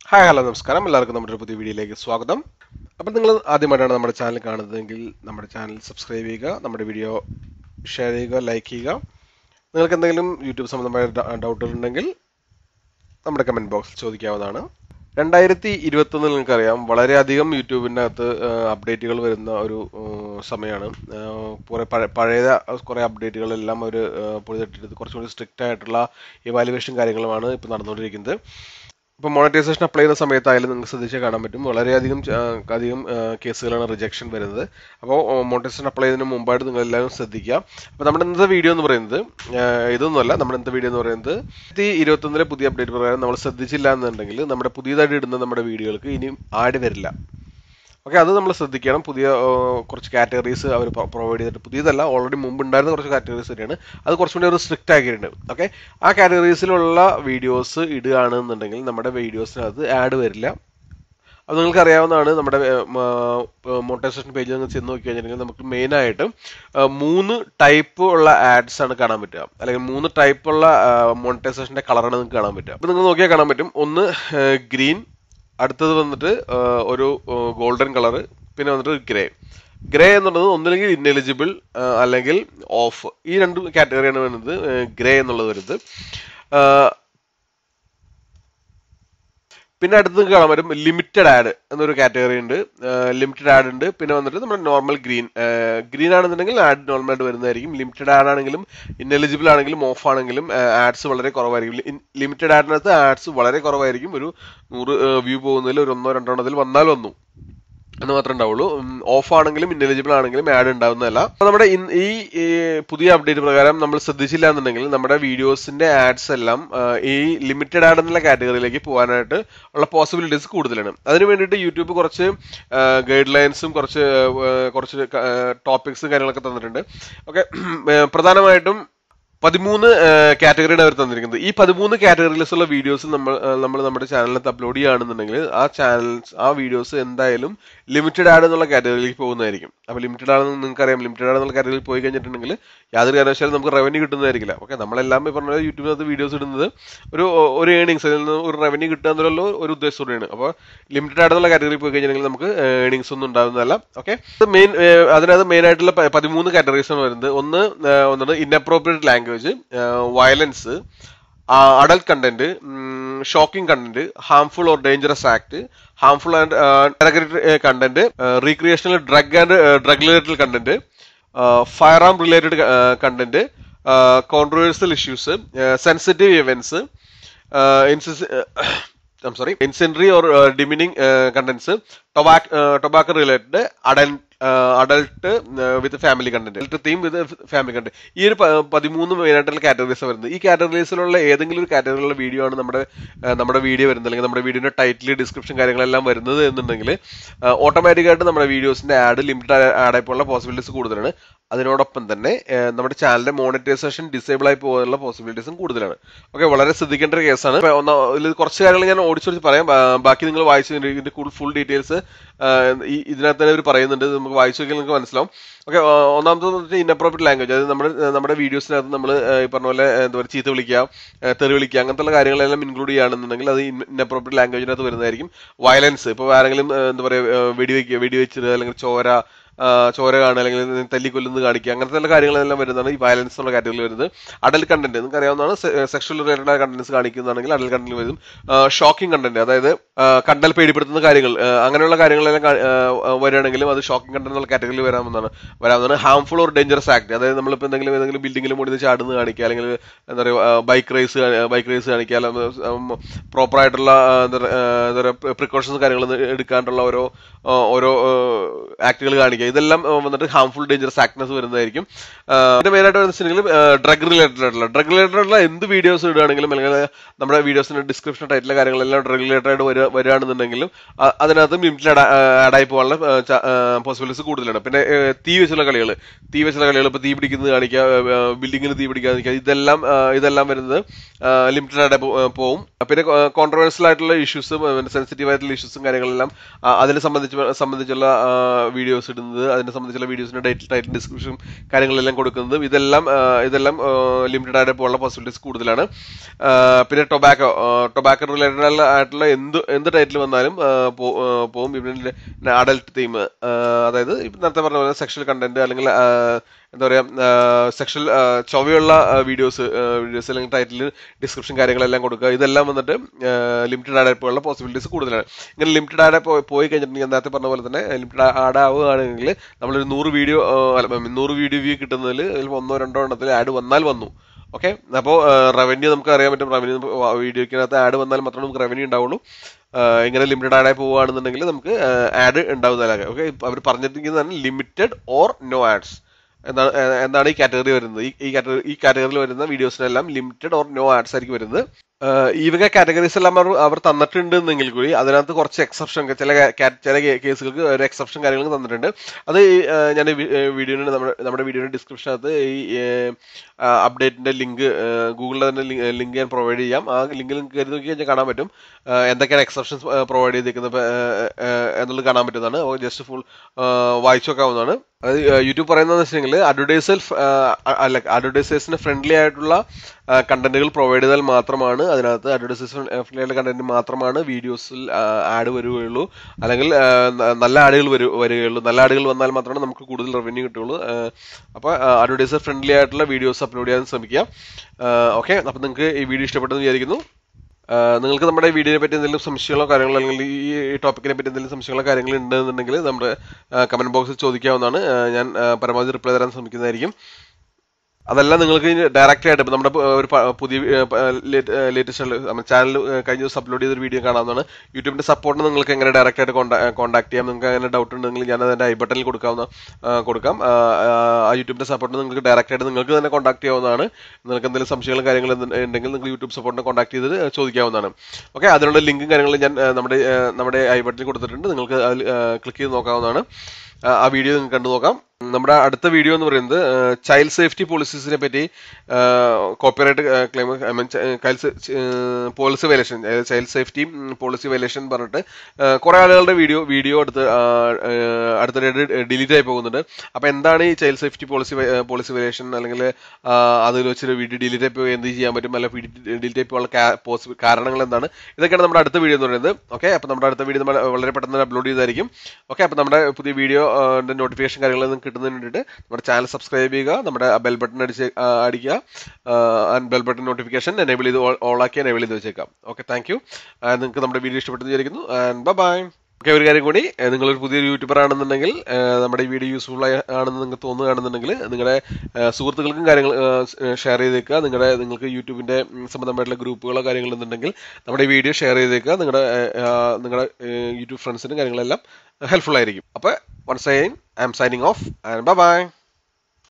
hi hello നമസ്കാരം എല്ലാവർക്കും നമ്മുടെ ഒരു പുതിയ വീഡിയോയിലേക്ക് സ്വാഗതം അപ്പം നിങ്ങൾ ആദ്യമായിട്ടാണ് നമ്മുടെ ചാനൽ കാണുന്നതെങ്കിൽ നമ്മുടെ ചാനൽ സബ്സ്ക്രൈബ് ചെയ്യുക നമ്മുടെ വീഡിയോ ഷെയർ ചെയ്യുക ലൈക്ക് ചെയ്യുക നിങ്ങൾക്ക് എന്തെങ്കിലും യൂട്യൂബ് സംബന്ധമായ ഡൗട്ടുകൾ ഉണ്ടെങ്കിൽ നമ്മുടെ കമൻറ്റ് ബോക്സിൽ ചോദിക്കാവുന്നതാണ് രണ്ടായിരത്തി ഇരുപത്തൊന്നിൽ നിങ്ങൾക്കറിയാം വളരെയധികം യൂട്യൂബിൻ്റെ അകത്ത് അപ്ഡേറ്റുകൾ വരുന്ന ഒരു സമയമാണ് കുറേ പഴയ പഴയ കുറേ അപ്ഡേറ്റുകളെല്ലാം ഒരു പൊളിതിട്ടിട്ട് കുറച്ചുകൂടി സ്ട്രിക്റ്റ് ആയിട്ടുള്ള ഇവാലുവേഷൻ കാര്യങ്ങളുമാണ് ഇപ്പോൾ നടന്നുകൊണ്ടിരിക്കുന്നത് ഇപ്പോൾ മോണിറ്റൈസേഷൻ അപ്ലൈ ചെയ്യുന്ന സമയത്തായാലും നിങ്ങൾക്ക് ശ്രദ്ധിച്ചാൽ കാണാൻ പറ്റും വളരെയധികം അധികം കേസുകളാണ് റിജക്ഷൻ വരുന്നത് അപ്പോൾ മോണിറ്റൈസേഷൻ അപ്ലൈ ചെയ്യുന്നതിന് മുമ്പായിട്ട് നിങ്ങൾ എല്ലാവരും ശ്രദ്ധിക്കുക അപ്പോൾ നമ്മുടെ ഇന്നത്തെ വീഡിയോ എന്ന് പറയുന്നത് ഇതൊന്നുമല്ല നമ്മുടെ ഇന്നത്തെ വീഡിയോ എന്ന് പറയുന്നത് ഈ ഇരുപത്തൊന്നിലെ പുതിയ അപ്ഡേറ്റ് പ്രകാരം നമ്മൾ ശ്രദ്ധിച്ചില്ല എന്നുണ്ടെങ്കിൽ നമ്മുടെ പുതിയതായിട്ട് ഇടുന്ന നമ്മുടെ വീഡിയോകൾക്ക് ഇനിയും ആഡ് വരില്ല ഓക്കെ അത് നമ്മൾ ശ്രദ്ധിക്കണം പുതിയ കുറച്ച് കാറ്റഗറീസ് അവർ പ്രൊവൈഡ് ചെയ്തിട്ട് പുതിയതല്ല ഓൾറെഡി മുമ്പ് ഉണ്ടായിരുന്ന കുറച്ച് കാറ്റഗറീസ് തന്നെയാണ് അത് കുറച്ചും കൂടി ഒരു സ്ട്രിക്റ്റ് ആക്കിയിട്ടുണ്ട് ഓക്കെ ആ കാറ്റഗറീസിലുള്ള വീഡിയോസ് ഇടുകയാണെന്നുണ്ടെങ്കിൽ നമ്മുടെ വീഡിയോസിനകത്ത് ആഡ് വരില്ല അത് നിങ്ങൾക്ക് അറിയാവുന്നതാണ് നമ്മുടെ മോണിറ്റൈസേഷൻ പേജ് നിങ്ങൾ ചെന്ന് നോക്കി കഴിഞ്ഞിട്ടുണ്ടെങ്കിൽ നമുക്ക് മെയിൻ ആയിട്ട് മൂന്ന് ടൈപ്പ് ഉള്ള ആഡ്സ് ആണ് കാണാൻ പറ്റുക അല്ലെങ്കിൽ മൂന്ന് ടൈപ്പ് ഉള്ള മോണിറ്റൈസേഷന്റെ കളറാണ് നിങ്ങൾക്ക് കാണാൻ പറ്റുക അപ്പോൾ നിങ്ങൾ നോക്കിയാൽ കാണാൻ പറ്റും ഒന്ന് ഗ്രീൻ അടുത്തത് വന്നിട്ട് ഒരു ഗോൾഡൻ കളറ് പിന്നെ വന്നിട്ട് ഗ്രേ ഗ്രേ എന്നുള്ളത് ഒന്നില്ലെങ്കിൽ ഇന്നെലിജിബിൾ അല്ലെങ്കിൽ ഓഫ് ഈ രണ്ട് കാറ്റഗറിയാണ് വരുന്നത് ഗ്രേ എന്നുള്ളത് വരുന്നത് പിന്നെ അടുത്ത് കാണാൻ പറ്റും ലിമിറ്റഡ് ആഡ് എന്നൊരു കാറ്റഗറി ഉണ്ട് ലിമിറ്റഡ് ആഡ് ഉണ്ട് പിന്നെ വന്നിട്ട് നമ്മുടെ നോർമൽ ഗ്രീൻ ഗ്രീൻ ആണെന്നുണ്ടെങ്കിൽ ആഡ് നോർമൽ ആയിട്ട് വരുന്നതായിരിക്കും ലിമിറ്റഡ് ആഡ് ആണെങ്കിലും ഇന്നെലിജിബിൾ ആണെങ്കിലും ഓഫ് ആണെങ്കിലും ആഡ്സ് വളരെ കുറവായിരിക്കും ലിമിറ്റഡ് ആഡിനകത്ത് ആഡ്സ് വളരെ കുറവായിരിക്കും ഒരു നൂറ് വ്യൂ പോകുന്നതിൽ ഒരു ഒന്നോ രണ്ടോ എണ്ണത്തിൽ വന്നാൽ വന്നു എന്ന് മാത്രമേ ഉണ്ടാവുള്ളൂ ഓഫ് ആണെങ്കിലും ഇന്നെലിജിബിൾ ആണെങ്കിലും ആഡ് ഉണ്ടാവുന്നതല്ല അപ്പോൾ നമ്മുടെ ഈ പുതിയ അപ്ഡേറ്റ് പ്രകാരം നമ്മൾ ശ്രദ്ധിച്ചില്ല എന്നുണ്ടെങ്കിൽ നമ്മുടെ വീഡിയോസിന്റെ ആഡ്സ് എല്ലാം ഈ ലിമിറ്റഡ് ആഡ് എന്നുള്ള കാറ്റഗറിയിലേക്ക് പോകാനായിട്ട് ഉള്ള പോസിബിലിറ്റീസ് കൂടുതലാണ് അതിന് വേണ്ടിയിട്ട് യൂട്യൂബ് കുറച്ച് ഗൈഡ് ലൈൻസും കുറച്ച് കുറച്ച് ടോപ്പിക്സും കാര്യങ്ങളൊക്കെ തന്നിട്ടുണ്ട് ഓക്കെ പ്രധാനമായിട്ടും പതിമൂന്ന് കാറ്റഗറിയാണ് അവർ തന്നിരിക്കുന്നത് ഈ പതിമൂന്ന് കാറ്റഗറിയിലുള്ള വീഡിയോസ് നമ്മൾ നമ്മൾ നമ്മുടെ ചാനലിനകത്ത് അപ്ലോഡ് ചെയ്യുകയാണെന്നുണ്ടെങ്കിൽ ആ ചാനൽ ആ വീഡിയോസ് എന്തായാലും ലിമിറ്റഡ് ആഡ് എന്നുള്ള കാറ്റഗറിയിലേക്ക് പോകുന്നതായിരിക്കും അപ്പോൾ ലിമിറ്റഡ് ആണെന്ന് നിങ്ങൾക്ക് അറിയാം ലിമിറ്റഡ് ആഡ് എന്നുള്ള കാറ്റഗറിയിൽ പോയി കഴിഞ്ഞിട്ടുണ്ടെങ്കിൽ യാതൊരു കാരണവശാലും നമുക്ക് റവന്യൂ കിട്ടുന്നതായിരിക്കില്ല ഓക്കെ നമ്മളെല്ലാം ഈ പറഞ്ഞ യൂട്യൂബിനകത്ത് വീഡിയോസ് ഇടുന്നത് ഒരു ഒരു ഏണിങ്സ് അതിൽ നിന്ന് ഒരു റവന്യൂ കിട്ടുക എന്നുള്ള ഒരു ഉദ്ദേശത്തോടെയാണ് അപ്പോൾ ലിമിറ്റഡ് ആഡ് എന്നുള്ള കാറ്റഗറിയിൽ പോയി കഴിഞ്ഞിട്ടുണ്ടെങ്കിൽ നമുക്ക് ഏണിങ്സ് ഒന്നും ഉണ്ടാകുന്നതല്ല ഓക്കെ മെയിൻ അതിനകത്ത് മെയിൻ ആയിട്ടുള്ള പതിമൂന്ന് കാറ്റഗറീസ് ആണ് വരുന്നത് ഒന്ന് ഒന്നാണ് inappropriate language violence adult content shocking content harmful or dangerous act harmful and content recreational drug and drug related content firearm related content controversial issues sensitive events I'm sorry incendiary or demeaning contents tobacco related adult adult with family content adult theme with family content ഈ ഒരു പതിമൂന്ന് മെയിനായിട്ടുള്ള categories വരുന്നത് ഈ കാറ്റഗറീസിലുള്ള ഏതെങ്കിലും ഒരു കാറ്റഗറിയിലുള്ള video ആണ് നമ്മുടെ നമ്മുടെ വീഡിയോ വരുന്നത് അല്ലെങ്കിൽ നമ്മുടെ വീഡിയോന്റെ ടൈറ്റിൽ ഡിസ്ക്രിപ്ഷൻ കാര്യങ്ങളെല്ലാം വരുന്നത് എന്നുണ്ടെങ്കിൽ ഓട്ടോമാറ്റിക്കായിട്ട് നമ്മുടെ വീഡിയോസിന്റെ ആഡ് ലിമിറ്റഡ് ആഡായിട്ടുള്ള പോസിബിലിറ്റീസ് കൂടുതലാണ് അതിനോടൊപ്പം തന്നെ നമ്മുടെ ചാനലിന്റെ മോണിറ്റൈസേഷൻ ഡിസേബിൾ ആയി പോകാനുള്ള പോസിബിലിറ്റീസും കൂടുതലാണ് ഓക്കെ വളരെ ശ്രദ്ധിക്കേണ്ട ഒരു കേസാണ് ഇതിൽ കുറച്ച് കാര്യങ്ങൾ ഞാൻ ഓടിച്ചോടിച്ച് പറയാം ബാക്കി നിങ്ങൾ വായിച്ചു ഇതിന്റെ കൂടുതൽ ഫുൾ ഡീറ്റെയിൽസ് ഈ ഇതിനകത്ത് തന്നെ ഇവർ പറയുന്നുണ്ട് നമുക്ക് വായിച്ചു നോക്കിയാൽ നിങ്ങൾക്ക് മനസ്സിലാവും ഓക്കെ ഒന്നാമത്തെ ഇൻഅപ്രോപ്രിയറ്റ് ലാംഗ്വേജ് അതായത് നമ്മുടെ നമ്മുടെ വീഡിയോസിനകത്ത് നമ്മൾ ഈ പറഞ്ഞ പോലെ എന്താ പറയുക ചീത്ത വിളിക്കുക തെറി വിളിക്കുക അങ്ങനത്തെ കാര്യങ്ങളെല്ലാം ഇൻക്ലൂഡ് ചെയ്യുകയാണെന്നുണ്ടെങ്കിൽ അത് ഇൻഅപ്രോപ്രിയറ്റ് ലാംഗ്വേജിനകത്ത് വരുന്നതായിരിക്കും വയലൻസ് ഇപ്പോൾ ആരെങ്കിലും എന്താ പറയുക വെടിവെക്കുക വെടിവെച്ചത് അല്ലെങ്കിൽ ചോര ചോര കാണുക അല്ലെങ്കിൽ തല്ലിക്കൊല്ലുന്നത് കാണിക്കുക അങ്ങനത്തെ കാര്യങ്ങളെല്ലാം വരുന്നതാണ് ഈ വയലൻസ് എന്നുള്ള കാറ്റഗറിയിൽ വരുന്നത് അഡൽ കണ്ടന്റ് നിങ്ങൾക്ക് അറിയാവുന്നതാണ് സെക്ഷൽ റിലേറ്റഡ് കണ്ടന്റ്സ് കാണിക്കുന്നതാണെങ്കിൽ അഡൽ കണ്ടന്റ് വരും ഷോക്കിംഗ് കണ്ടന്റ് അതായത് കണ്ടൽ പേടിപ്പെടുത്തുന്ന കാര്യങ്ങൾ അങ്ങനെയുള്ള കാര്യങ്ങളെല്ലാം വരികയാണെങ്കിലും അത് ഷോക്കിംഗ് കണ്ടന്റ് എന്നുള്ള കാറ്റഗറിയിൽ വരാമെന്നാണ് വരാവുന്നതാണ് ഹാംഫുൾ ഓർ ഡേഞ്ചറസ് ആക്ട് അതായത് നമ്മളിപ്പോൾ എന്തെങ്കിലും ഏതെങ്കിലും ബിൽഡിങ്ങിൽ മുടിച്ച് ചാടുന്നത് കാണിക്കുക അല്ലെങ്കിൽ എന്താ പറയുക ബൈക്ക് റേസ് ബൈക്ക് റേസ് കാണിക്കുക പ്രോപ്പറായിട്ടുള്ള എന്താ പറയുക പ്രിക്കോഷൻസ് കാര്യങ്ങൾ എടുക്കാനുള്ള ഓരോ ഓരോ ആക്ടുകൾ കാണിക്കുക ഇതെല്ലാം വന്നിട്ട് ഹാംഫുൾ ഡേഞ്ചറസ് ആക്ട്നസ് വരുന്നതായിരിക്കും ഇതിന്റെ മെയിനായിട്ട് വെച്ചിട്ടുണ്ടെങ്കിൽ ഡ്രഗ് റിലേറ്റഡ് ആയിട്ടുള്ള ഡ്രഗ് റിലേറ്റഡ് ആയിട്ടുള്ള എന്ത് വീഡിയോസ് ഇടുകയാണെങ്കിലും അല്ലെങ്കിൽ നമ്മുടെ വീഡിയോസിന്റെ ഡിസ്ക്രിപ്ഷൻ ടൈറ്റിലെ കാര്യങ്ങളെല്ലാം ഡ്രഗ് റിലേറ്റഡ് ആയിട്ട് വരിക വരികയാണെന്നുണ്ടെങ്കിലും അതിനകത്ത് ലിമിറ്റഡ് ആഡായി പോകാനുള്ള പോസിബിലിറ്റീസ് കൂടുതലാണ് പിന്നെ തീ വെച്ചുള്ള കളികൾ തീ വെച്ചുള്ള കളികൾ ഇപ്പോൾ തീ പിടിക്കുന്നത് കാണിക്കുക ബിൽഡിങ്ങിന് തീ പിടിക്കാതിരിക്കുക ഇതെല്ലാം ഇതെല്ലാം വരുന്നത് ലിമിറ്റഡ് ആയിട്ട് പോവും പിന്നെ കോൺട്രവേഴ്സൽ ആയിട്ടുള്ള ഇഷ്യൂസും സെൻസിറ്റീവ് ആയിട്ടുള്ള ഇഷ്യൂസും കാര്യങ്ങളെല്ലാം അതിനെ സംബന്ധിച്ച് സംബന്ധിച്ചുള്ള വീഡിയോസ് ഇടുന്നത് കൊടുക്കുന്നത് അതിനെ സംബന്ധിച്ചുള്ള വീഡിയോസിന്റെ ഡേറ്റ് ടൈറ്റിൽ ഡിസ്ക്രിപ്ഷൻ കാര്യങ്ങളെല്ലാം കൊടുക്കുന്നത് ഇതെല്ലാം ആ, ഇതെല്ലാം ലിമിറ്റഡ് ആയിട്ട് പോകാനുള്ള പോസിബിലിറ്റീസ് കൂടുതലാണ് ആ, പിന്നെ ടൊബാക്കോ ടൊബാക്കോ റിലേറ്റഡ് ആയിട്ടുള്ള എന്ത് എന്ത് ടൈറ്റിൽ വന്നാലും ആ, പോ- ആ, പോകും ഇവിടെ അഡൽട്ട് തീം അതായത് ഇപ്പം നേരത്തെ പറഞ്ഞ പോലെ സെക്ഷൽ കണ്ടന്റ് അല്ലെങ്കിൽ ആ, എന്താ പറയാ സെക്ഷൽ ചൊവ്വയുള്ള വീഡിയോസ് വീഡിയോസ് അല്ലെങ്കിൽ ടൈറ്റിൽ ഡിസ്ക്രിപ്ഷൻ കാര്യങ്ങളെല്ലാം കൊടുക്കുക ഇതെല്ലാം വന്നിട്ട് ലിമിറ്റഡ് ആഡ് പോലുള്ള പോസിബിലിറ്റീസ് കൂടുതലാണ് ഇങ്ങനെ ലിമിറ്റഡ് ആഡ് പോയി കഴിഞ്ഞിട്ടുണ്ടെങ്കിൽ ഞാൻ നേരത്തെ പറഞ്ഞ പോലെ തന്നെ ലിമിറ്റഡ് ആഡ് ആവുകയാണെങ്കിൽ നമ്മളൊരു നൂറ് വീഡിയോ അല്ല നൂറ് വീഡിയോ വ്യൂ കിട്ടുന്നതിൽ ചിലപ്പോൾ ഒന്നോ രണ്ടോ എണ്ണത്തിൽ ആഡ് വന്നാൽ വന്നു ഓക്കെ അപ്പോൾ റവന്യൂ നമുക്ക് അറിയാൻ പറ്റും റവന്യൂ വീഡിയോക്കിനകത്ത് ആഡ് വന്നാൽ മാത്രമേ നമുക്ക് റവന്യൂ ഉണ്ടാവുള്ളൂ ആ, ഇങ്ങനെ ലിമിറ്റഡ് ആഡായി പോവുകയാണെന്നുണ്ടെങ്കിൽ നമുക്ക് ആഡ് ഉണ്ടാവുന്നതല്ല ഓക്കെ അവർ പറഞ്ഞിരിക്കുന്നതാണ് ലിമിറ്റഡ് ഓർ നോ ആഡ്സ് എന്താണ് ഏ, എന്താണ് ഈ കാറ്റഗറി വരുന്നത് ഈ- ഈ കാറ്റഗറി ഈ കാറ്റഗറിയിൽ വരുന്ന വീഡിയോസിനെല്ലാം ലിമിറ്റഡ് ഓർ നോ ആഡ്സ് ആയിരിക്കും വരുന്നത് ആ, ഈ വക കാറ്റഗറീസ് എല്ലാം അവർ അവർ തന്നിട്ടുണ്ട് എന്നെങ്കിൽ കൂടി അതിനകത്ത് കുറച്ച് എക്സെപ്ഷൻ ചില ca- ചില കേസുകൾക്ക് ഒരു എക്സെപ്ഷൻ കാര്യങ്ങൾ തന്നിട്ടുണ്ട് അത് ഈ, ആ, ഞാൻ വീഡിയോയുടെ നമ്മുടെ നമ്മുടെ വീഡിയോയുടെ ഡിസ്ക്രിപ്ഷനകത്ത് ഈ അപ്ഡേറ്റിന്റെ ലിങ്ക് ഗൂഗിളിൽ തന്നെ ലിങ്ക് ഞാൻ പ്രൊവൈഡ് ചെയ്യാം ആ ലിങ്കിൽ കയറി നോക്കി കഴിഞ്ഞാൽ കാണാൻ പറ്റും ആ, എന്തൊക്കെയാണ് എക്സെപ്ഷൻസ് പ്രൊവൈഡ് ചെയ്തിരിക്കുന്നത് ഇപ്പൊ, ആ, ആ, എന്നുള്ളത് കാണാൻ പറ്റുന്നതാണ് ജസ്റ്റ് ഫുൾ വായിച്ചു നോക്കാവുന്നതാണ് അതായത് യൂട്യൂബ് പറയുന്നതെന്ന് വെച്ചിട്ടുണ്ടെങ്കിൽ അഡ്വർടൈസൽ അല്ല അഡ്വർടൈസേഴ്സിന് ഫ്രണ്ട്ലി ആയിട്ടുള്ള കണ്ടന്റുകൾ പ്രൊവൈഡ് ചെയ്താൽ മാത്രമാണ് അതിനകത്ത് അഡ്വർടൈസേഴ്സ് ഫ്രണ്ട്ലി ആയിട്ടുള്ള കണ്ടന്റ് മാത്രമാണ് വീഡിയോസിൽ ആഡ് വരികയുള്ളൂ അല്ലെങ്കിൽ ആ, ന- നല്ല ആഡുകൾ വരു വരികയുള്ളൂ നല്ല ആഡുകൾ വന്നാൽ മാത്രമേ നമുക്ക് കൂടുതൽ റവന്യൂ കിട്ടുള്ളൂ അപ്പോൾ അഡ്വർടൈസർ ഫ്രണ്ട്ലി ആയിട്ടുള്ള വീഡിയോസ് അപ്ലോഡ് ചെയ്യാൻ ശ്രമിക്കുക ഓക്കെ അപ്പോൾ നിങ്ങൾക്ക് ഈ വീഡിയോ ഇഷ്ടപ്പെട്ടെന്ന് വിചാരിക്കുന്നു ആ, നിങ്ങൾക്ക് നമ്മുടെ വീഡിയോനെ പറ്റി എന്തെങ്കിലും സംശയങ്ങളോ കാര്യങ്ങളോ അല്ലെങ്കിൽ ഈ ടോപ്പിക്കിനെ പറ്റി എന്തെങ്കിലും സംശയങ്ങളോ കാര്യങ്ങൾ ഉണ്ടെന്നുണ്ടെങ്കിൽ നമ്മുടെ കമന്റ് ബോക്സിൽ ചോദിക്കാവുന്നതാണ് ആ, ഞാൻ ആ, പരമാവധി റിപ്ലൈ തരാൻ ശ്രമിക്കുന്നതായിരിക്കും അതല്ല നിങ്ങൾക്ക് ഡയറക്റ്റ് ആയിട്ട് ഇപ്പൊ നമ്മുടെ പ- ഒരു പ- പുതിയ ലേറ്റസ്റ്റ് ചാനൽ കഴിഞ്ഞ ദിവസം അപ്ലോഡ് ചെയ്തൊരു വീഡിയോ കാണാവുന്നതാണ് യൂട്യൂബിന്റെ സപ്പോർട്ട് നിങ്ങൾക്ക് എങ്ങനെ ഡയറക്റ്റ് ആയിട്ട് കോൺടാക്ട് ചെയ്യാം നിങ്ങൾക്ക് അങ്ങനെ ഡൗട്ട് ഉണ്ടെങ്കിൽ ഞാൻ അതിന്റെ ഐ ബട്ടണിൽ കൊടുക്കാവുന്ന ആ, കൊടുക്കാം ആ, ആ യൂട്യൂബിന്റെ സപ്പോർട്ട് നിങ്ങൾക്ക് ഡയറക്റ്റ് ആയിട്ട് നിങ്ങൾക്ക് തന്നെ കോൺടാക്ട് ചെയ്യാവുന്നതാണ് നിങ്ങൾക്ക് എന്തെങ്കിലും സംശയങ്ങളും കാര്യങ്ങളും എന്ത് ഉണ്ടെങ്കിൽ നിങ്ങൾക്ക് യൂട്യൂബ് സപ്പോർട്ടിനെ കോൺടാക്ട് ചെയ്ത് ചോദിക്കാവുന്നതാണ് ഓക്കെ അതിനുള്ള ലിങ്കും കാര്യങ്ങളും ഞാൻ ആ, നമ്മുടെ ആ, നമ്മുടെ ഐ ബട്ടണിൽ കൊടുത്തിട്ടുണ്ട് നിങ്ങൾക്ക് അതിൽ ക്ലിക്ക് ചെയ്ത് നോക്കാവുന്നതാണ് ആ, ആ വീഡിയോ നിങ്ങൾക്ക് കണ്ടു നോക്കാം നമ്മുടെ അടുത്ത വീഡിയോ എന്ന് പറയുന്നത് ചൈൽഡ് സേഫ്റ്റി പോളിസീസിനെ പറ്റി copyright claim I mean policy violation child safety policy violation പറഞ്ഞിട്ട് കുറെ ആളുകളുടെ വീഡിയോ വീഡിയോ അടുത്ത് ആ, ആ, അടുത്തിടെ ഡിലീറ്റ് ആയി പോകുന്നുണ്ട് അപ്പൊ എന്താണ് ഈ child safety policy policy violation അല്ലെങ്കിൽ ആ, അതിൽ വെച്ചൊരു വീഡിയോ ഡിലീറ്റ് ആയി പോയി എന്ത് ചെയ്യാൻ പറ്റും അല്ലെങ്കിൽ വീഡിയോ ഡിലീറ്റ് ആയി പോകാനുള്ള കാ- പോസി- കാരണങ്ങൾ എന്താണ് ഇതൊക്കെയാണ് നമ്മുടെ അടുത്ത വീഡിയോ എന്ന് പറയുന്നത് ഓക്കെ അപ്പൊ നമ്മുടെ അടുത്ത വീഡിയോ നമ്മൾ വളരെ പെട്ടെന്ന് അപ്ലോഡ് ചെയ്തായിരിക്കും ഓക്കെ അപ്പൊ നമ്മുടെ പുതിയ വീഡിയോ നോട്ടിഫിക്കേഷൻ കാര്യങ്ങൾ നിങ്ങൾക്ക് കിട്ടുന്നതിന് വേണ്ടിയിട്ട് നമ്മുടെ ചാനൽ സബ്സ്ക്രൈബ് ചെയ്യുക നമ്മുടെ ബെൽ ബട്ടൺ അടിച്ച് ആ, അടിക്കുക ബെൽ ബട്ടൺ നോട്ടിഫിക്കേഷൻ എനേബിൾ ചെയ്ത് ഓൾ ആക്കി എനേബിൾ ചെയ്ത് വെച്ചേക്കാം ഓക്കെ താങ്ക് യു നിങ്ങൾക്ക് നമ്മുടെ വീഡിയോ ഇഷ്ടപ്പെട്ടെന്ന് വിചാരിക്കുന്നു ആൻഡ് ബൈ ഓക്കെ ഒരു കാര്യം കൂടി ഏഹ് നിങ്ങളൊരു പുതിയൊരു യൂട്യൂബർ ആണെന്നുണ്ടെങ്കിൽ ഏഹ് നമ്മുടെ ഈ വീഡിയോ യൂസ്ഫുൾ ആണെന്ന് നിങ്ങൾക്ക് തോന്നുകയാണെന്നുണ്ടെങ്കിൽ നിങ്ങളുടെ ഏഹ് സുഹൃത്തുക്കൾക്കും കാര്യങ്ങൾ ഷെയർ ചെയ്തേക്കുക നിങ്ങളുടെ നിങ്ങൾക്ക് യൂട്യൂബിന്റെ ഉം, സംബന്ധമായിട്ടുള്ള ഗ്രൂപ്പുകളോ കാര്യങ്ങളോ ഉണ്ടെങ്കിൽ നമ്മുടെ ഈ വീഡിയോ ഷെയർ ചെയ്തേക്കുക നിങ്ങളുടെ ഏഹ്, ആഹ്, നിങ്ങളുടെ ഏഹ്, യൂട്യൂബ് ഫ്രണ്ട്സിനും കാര്യങ്ങളെല്ലാം ഹെൽപ്ഫുൾ ആയിരിക്കും അപ്പോൾ once again I'm signing off and by